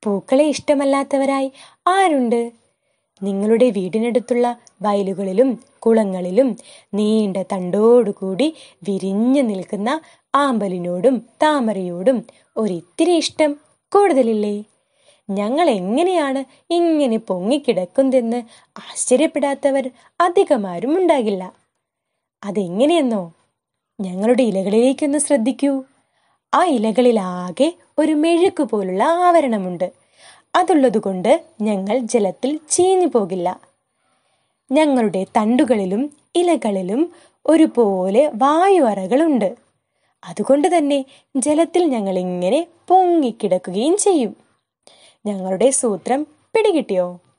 പൂക്കളെ ഇഷ്ടമല്ലാത്തവരായി ആരുണ്ട് നിങ്ങളുടെ വീടിനടുത്തുള്ള വയലുകളിലും കുളങ്ങളിലും നീണ്ട തണ്ടോടുകൂടി വിരിഞ്ഞു നിൽക്കുന്ന ആമ്പലിനോടും താമരയോടും ഒരിത്തിരി ഇഷ്ടം കൂടുതലില്ലേ ഞങ്ങൾ എങ്ങനെയാണ് ഇങ്ങനെ പൊങ്ങിക്കിടക്കുന്നതെന്ന് ആശ്ചര്യപ്പെടാത്തവർ അധികമാരും ഉണ്ടാകില്ല അതെങ്ങനെയെന്നോ ഞങ്ങളുടെ ഇലകളിലേക്കൊന്ന് ശ്രദ്ധിക്കൂ ആ ഇലകളിലാകെ ഒരു മെഴുക്ക് പോലുള്ള ആവരണമുണ്ട് അതുള്ളതുകൊണ്ട് ഞങ്ങൾ ജലത്തിൽ ചീഞ്ഞു പോകില്ല ഞങ്ങളുടെ തണ്ടുകളിലും ഇലകളിലും ഒരുപോലെ വായു അറകളുണ്ട് അതുകൊണ്ട് തന്നെ ജലത്തിൽ ഞങ്ങൾ ഇങ്ങനെ പൊങ്ങിക്കിടക്കുകയും ചെയ്യും ഞങ്ങളുടെ സൂത്രം പിടികിട്ടിയോ